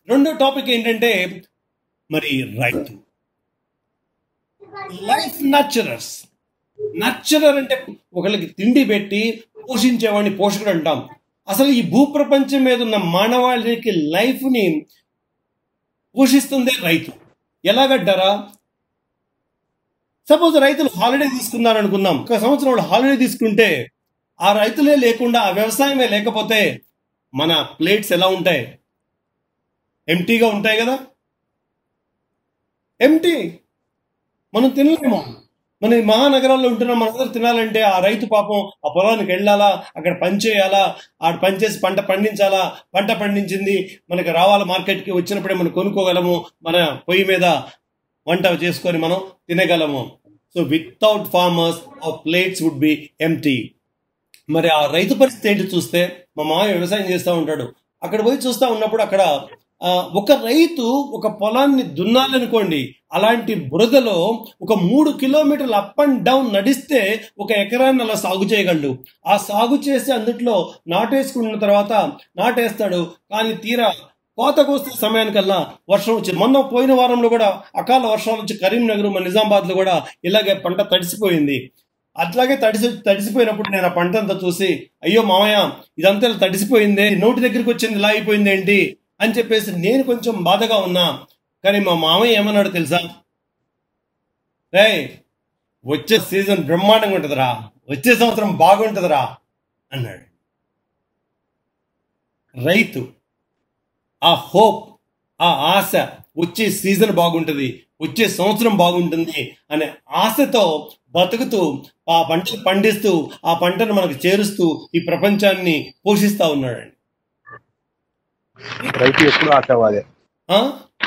రెండో టాపిక్ ఏంటంటే మరి రైతు లైఫ్ నర్చరర్స్ నర్చరర్ అంటే ఒకళ్ళకి తిండి పెట్టి పోషించేవాడిని పోషకుడు అంటాం అసలు ఈ భూప్రపంచం మీద ఉన్న మానవాళికి లైఫ్ని పోషిస్తుందే రైతు ఎలాగంటారా సపోజ్ రైతులు హాలిడే తీసుకున్నారు అనుకుందాం ఒక సంవత్సరం వాళ్ళు హాలిడే తీసుకుంటే ఆ రైతులే లేకుండా ఆ వ్యవసాయమే లేకపోతే మన ప్లేట్స్ ఎలా ఉంటాయి ఎంటీగా ఉంటాయి కదా ఎంటీ మనం తినలేము మన ఈ మహానగరాల్లో ఉంటున్నాం మనందరూ తినాలంటే ఆ రైతు పాపం ఆ పొలానికి వెళ్ళాలా అక్కడ పని చేయాలా ఆడ పని చేసి పంట పండించాలా పంట పండించింది మనకి రావాల మార్కెట్కి వచ్చినప్పుడే మనం కొనుక్కోగలము మన పొయ్యి మీద వంట చేసుకొని మనం తినగలము so without farmers uh plates would be empty మరి ఆ రైతు పరిస్థితి ఏంటి చూస్తే మా మామయ్య వ్యవసాయం చేస్తూ ఉంటాడు అక్కడ పోయి చూస్తూ ఉన్నప్పుడు అక్కడ ఆ, ఒక రైతు ఒక పొలాన్ని దున్నాలనుకోండి అలాంటి బురదలో ఒక మూడు కిలోమీటర్లు అప్ అండ్ డౌన్ నడిస్తే ఒక ఎకరాన్ని అలా సాగు చేయగలడు ఆ సాగు చేసి అందుట్లో నాటేసుకున్న తర్వాత నాటేస్తాడు కానీ తీరా కోత కోస్తే సమయానికల్లా వర్షం వచ్చింది మొన్న పోయిన వారంలో కూడా అకాల వర్షాలు వచ్చి కరీంనగర్ మన నిజామాబాద్లో కూడా ఇలాగే పంట తడిసిపోయింది అట్లాగే తడిసి తడిసిపోయినప్పుడు నేను ఆ పంట అంతా చూసి అయ్యో మామయ్య ఇదంతా ఇలా తడిసిపోయిందే నోటి దగ్గరికి వచ్చింది ఇలా అయిపోయింది ఏంటి అని చెప్పేసి నేను కొంచెం బాధగా ఉన్నా కానీ మా మామయ్య ఏమన్నాడు తెలుసా రే వచ్చే సీజన్ బ్రహ్మాండంగా ఉంటుందిరా వచ్చే సంవత్సరం బాగుంటుందిరా అన్నాడు రైతు ఆ హోప్ ఆ ఆశ వచ్చే సీజన్ బాగుంటుంది వచ్చే సంవత్సరం బాగుంటుంది అనే ఆశతో బతుకుతూ ఆ పంటను పండిస్తూ ఆ పంటను మనకు చేరుస్తూ ఈ ప్రపంచాన్ని పోషిస్తా ఉన్నాడండి రైతు ఎప్పుడు ఆశావాదే ఆ?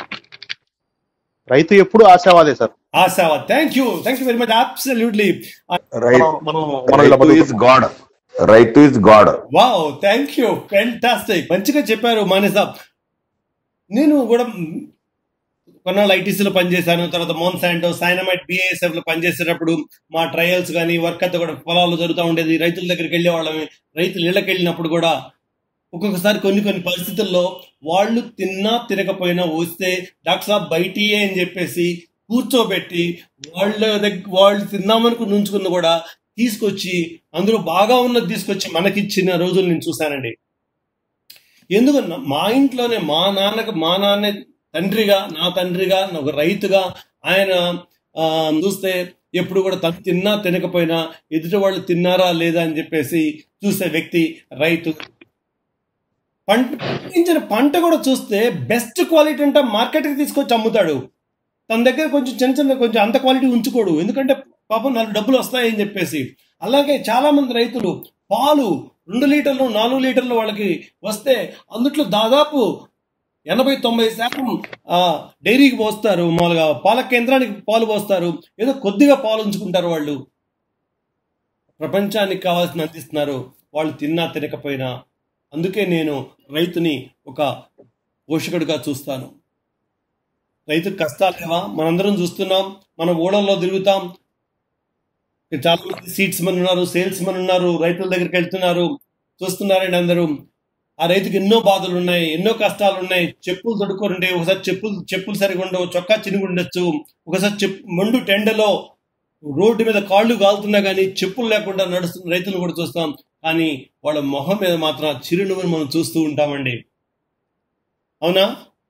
రైతు ఎప్పుడు ఆశావాదే సార్ ఆశావా thank you thank you very much absolutely రైతు మనం మనం మనం ఇలా raitu is god raitu is god wow thank you fantastic మంచిగా చెప్పారు మానే సాబ్ నేను కూడా కొన్నాళ్ళు ఐటీసీలో పనిచేశాను తర్వాత మోన్ శాంటో సైనమైట్ బిఏఎస్ఎఫ్ లో పనిచేసేటప్పుడు మా ట్రయల్స్ కానీ వర్క్ అంతా కూడా పొలాలు జరుగుతూ ఉండేది రైతుల దగ్గరికి వెళ్ళే వాళ్ళమి రైతులు ఇళ్ళకి వెళ్ళినప్పుడు కూడా ఒక్కొక్కసారి కొన్ని కొన్ని పరిస్థితుల్లో వాళ్ళు తిన్నా తినకపోయినా వస్తే డాక్టర్ సాబ్ బయటియే అని చెప్పేసి కూర్చోబెట్టి వాళ్ళ దగ్గర వాళ్ళు తిందామనుకుని ఉంచుకున్న కూడా తీసుకొచ్చి అందులో బాగా ఉన్నది తీసుకొచ్చి మనకిచ్చిన రోజులు నేను చూశానండి ఎందుకు నా- మా ఇంట్లోనే మా నాన్నకు మా నాన్న తండ్రిగా నా తండ్రిగా నా ఒక రైతుగా ఆయన ఆ, చూస్తే ఎప్పుడు కూడా తను తిన్నా తినకపోయినా ఎదుటి వాళ్ళు తిన్నారా లేదా అని చెప్పేసి చూసే వ్యక్తి రైతు పంట పండించిన పంట కూడా చూస్తే బెస్ట్ క్వాలిటీ అంటే మార్కెట్కి తీసుకొచ్చి అమ్ముతాడు తన దగ్గర కొంచెం చిన్న చిన్న కొంచెం అంత క్వాలిటీ ఉంచుకోడు ఎందుకంటే పాపం నాలుగు డబ్బులు వస్తాయని చెప్పేసి అలాగే చాలా మంది రైతులు పాలు రెండు లీటర్లు నాలుగు లీటర్లు వాళ్ళకి వస్తే అందుట్లో దాదాపు ఎనభై తొంభై శాతం ఆ, డైరీకి పోస్తారు మామూలుగా పాల కేంద్రానికి పాలు పోస్తారు ఏదో కొద్దిగా పాలు ఉంచుకుంటారు వాళ్ళు ప్రపంచానికి కావాల్సిన అందిస్తున్నారు వాళ్ళు తిన్నా తినకపోయినా అందుకే నేను రైతుని ఒక పోషకుడిగా చూస్తాను రైతుకు కష్టాలు లేవా మనందరం చూస్తున్నాం మనం ఓడల్లో తిరుగుతాం ఇక్కడ చాలా మంది సీట్స్ మన్ ఉన్నారు సేల్స్ మన్ ఉన్నారు రైతుల దగ్గరికి వెళ్తున్నారు చూస్తున్నారండి అందరూ ఆ రైతుకి ఎన్నో బాధలు ఉన్నాయి ఎన్నో కష్టాలు ఉన్నాయి చెప్పులు తొడుక్కోరుండే ఒకసారి చెప్పులు చెప్పులు సరిగా ఉండవు చొక్కా చినుగు ఉండొచ్చు ఒకసారి చెప్పు మండు టెండలో రోడ్డు మీద కాళ్ళు కాలుతున్నా కానీ చెప్పులు లేకుండా నడుస్తున్న రైతులు కూడా చూస్తాం కానీ వాళ్ళ మొహం మీద మాత్రం ఆ చిరునవ్వుని మనం చూస్తూ ఉంటామండి అవునా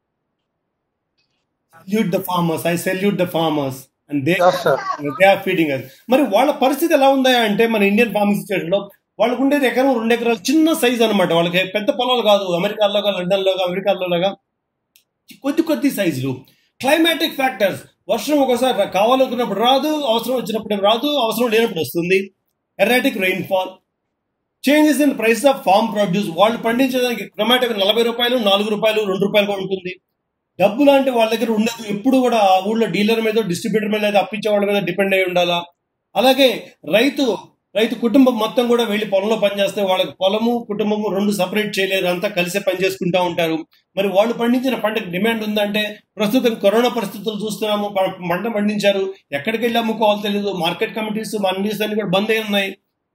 salute the farmers I salute the farmers and they they are feeding us మరి వాళ్ళ పరిస్థితి ఎలా ఉందా అంటే మన ఇండియన్ ఫార్మింగ్ సిచ్యువేషన్ లో వాళ్ళకు ఉండేది ఎకరం రెండు ఎకరాలు చిన్న సైజ్ అన్నమాట వాళ్ళకి పెద్ద పొలాలు కాదు అమెరికాలో లండన్ లో అమెరికాలో లాగా కొద్ది కొద్ది సైజులు క్లైమాటిక్ ఫ్యాక్టర్స్ వర్షం ఒకసారి కావాలనుకున్నప్పుడు రాదు అవసరం వచ్చినప్పుడు రాదు అవసరం లేనప్పుడు వస్తుంది erratic rainfall changes in price of farm produce వాళ్ళు పండించడానికి టొమాటోకి నలభై రూపాయలు నాలుగు రూపాయలు రెండు రూపాయలు కూడా ఉంటుంది డబ్బు లాంటి వాళ్ళ దగ్గర ఉండదు ఎప్పుడు కూడా ఆ ఊళ్ళో డీలర్ మీద డిస్ట్రిబ్యూటర్ మీద లేదా అప్పించే వాళ్ళ మీద డిపెండ్ అయి ఉండాలా అలాగే రైతు రైతు కుటుంబం మొత్తం కూడా వెళ్ళి పొలంలో పనిచేస్తే వాళ్ళకి పొలము కుటుంబము రెండు సపరేట్ చేయలేరు అంతా కలిసే పని చేసుకుంటా ఉంటారు మరి వాళ్ళు పండించిన పంటకు డిమాండ్ ఉందంటే ప్రస్తుతం కరోనా పరిస్థితులు చూస్తున్నాము ప- పంట పండించారు ఎక్కడికి వెళ్ళి అమ్ముకోవాలో తెలియదు మార్కెట్ కమిటీస్ మండీస్ అన్ని కూడా బంద్ అయి ఉన్నాయి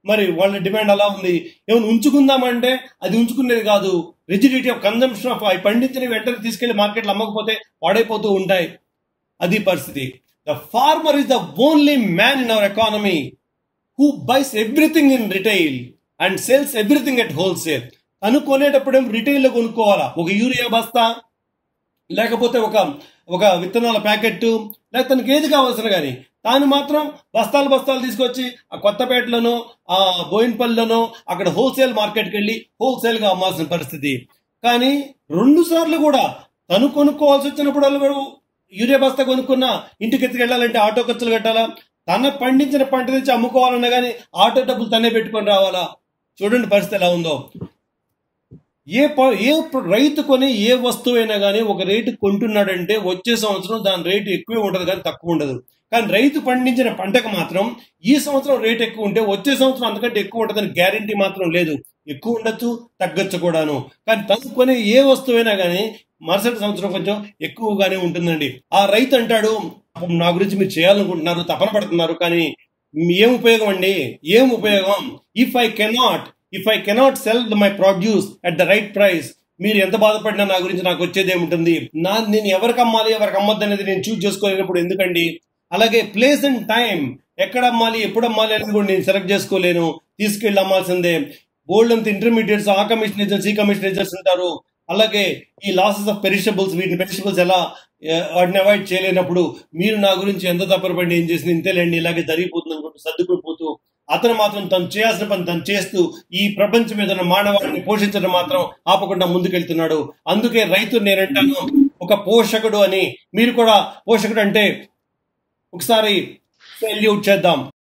మరి వాళ్ళ డిమాండ్ అలా ఉంది ఏమైనా ఉంచుకుందామంటే అది ఉంచుకునేది కాదు రిజిడిటీ ఆఫ్ కన్జంప్షన్ ఆఫ్ అవి పండించిన వెంటనే తీసుకెళ్లి మార్కెట్లో అమ్మకపోతే పాడైపోతూ ఉంటాయి అది పరిస్థితి the farmer is the only man in our economy who buys everything in retail and sales everything at wholesale తను కొనేటప్పుడు రిటైల్లో కొనుక్కోవాలా ఒక యూరియా బస్తా లేకపోతే ఒక ఒక విత్తనాల ప్యాకెట్ లేక తనకి ఏది కావాల్సిన కానీ తాను మాత్రం బస్తాలు బస్తాలు తీసుకొచ్చి ఆ కొత్తపేటలోనో ఆ బోయిన్పల్లిలోనో అక్కడ హోల్సేల్ మార్కెట్కి వెళ్ళి హోల్సేల్గా అమ్మాల్సిన పరిస్థితి కానీ రెండు సార్లు కూడా తను కొనుక్కోవాల్సి వచ్చినప్పుడు కూడా యూరియా బస్తా కొనుక్కున్నా ఇంటికి ఎత్తుకెళ్ళాలంటే ఆటో ఖర్చులు కట్టాలా తన పండించిన పంట తెచ్చి అమ్ముకోవాలన్నా కానీ ఆటో డబ్బులు తనే పెట్టుకొని రావాలా చూడండి పరిస్థితి ఎలా ఉందో ఏ ప- ఏ ప్ర- రైతు కొని ఏ వస్తువైనా కానీ ఒక రేటు కొంటున్నాడంటే వచ్చే సంవత్సరం దాని రేటు ఎక్కువే ఉంటుంది కానీ తక్కువ ఉండదు కానీ రైతు పండించిన పంటకు మాత్రం ఈ సంవత్సరం రేట్ ఎక్కువ ఉంటే వచ్చే సంవత్సరం అంతకంటే ఎక్కువ ఉంటుందని గ్యారంటీ మాత్రం లేదు ఎక్కువ ఉండొచ్చు తగ్గొచ్చు కూడాను కానీ తను కొనే ఏ వస్తువైనా కానీ మరుసటి సంవత్సరం కొంచెం ఎక్కువగానే ఉంటుందండి ఆ రైతు అంటాడు "పాపం నా గురించి మీరు చేయాలనుకుంటున్నారు తపన పడుతున్నారు కానీ ఏం ఉపయోగం అండి ఏం ఉపయోగం if I cannot if I cannot sell my produce at the right price మీరు ఎంత బాధపడినా నా గురించి నాకు వచ్చేది ఏముంటుంది నా నేను ఎవరికి అమ్మాలి ఎవరికి అమ్మద్దు అనేది నేను చూస్ చేసుకోలేనప్పుడు ఎందుకండి అలాగే ప్లేస్ అండ్ టైం ఎక్కడ అమ్మాలి ఎప్పుడు అమ్మాలి అనేది కూడా నేను సెలెక్ట్ చేసుకోలేను తీసుకెళ్ళి అమ్మాల్సిందే బోల్డ్ అంత ఇంటర్మీడియట్స్ ఆ కమిషన్ ఏజెంట్స్ ఈ కమిషన్ ఏజెంట్స్ ఉంటారు అలాగే ఈ లాసెస్ ఆఫ్ పెరిషబుల్స్ వీటిని పెరిషబుల్స్ ఎలా ఏ, వాటిని అవాయిడ్ చేయలేనప్పుడు మీరు నా గురించి ఎంత తప్పరపడి ఏం చేసింది ఇంతేలేండి ఇలాగే జరిగిపోతుంది అనుకుంటూ సర్దుకుని పోతూ అతను మాత్రం తను చేయాల్సిన పని తను చేస్తూ ఈ ప్రపంచం మీద ఉన్న మానవాళిని పోషించడం మాత్రం ఆపకుండా ముందుకెళ్తున్నాడు అందుకే రైతు నేనంటాను ఒక పోషకుడు అని మీరు కూడా పోషకుడు అంటే ఒకసారి సెల్యూట్ చేద్దాం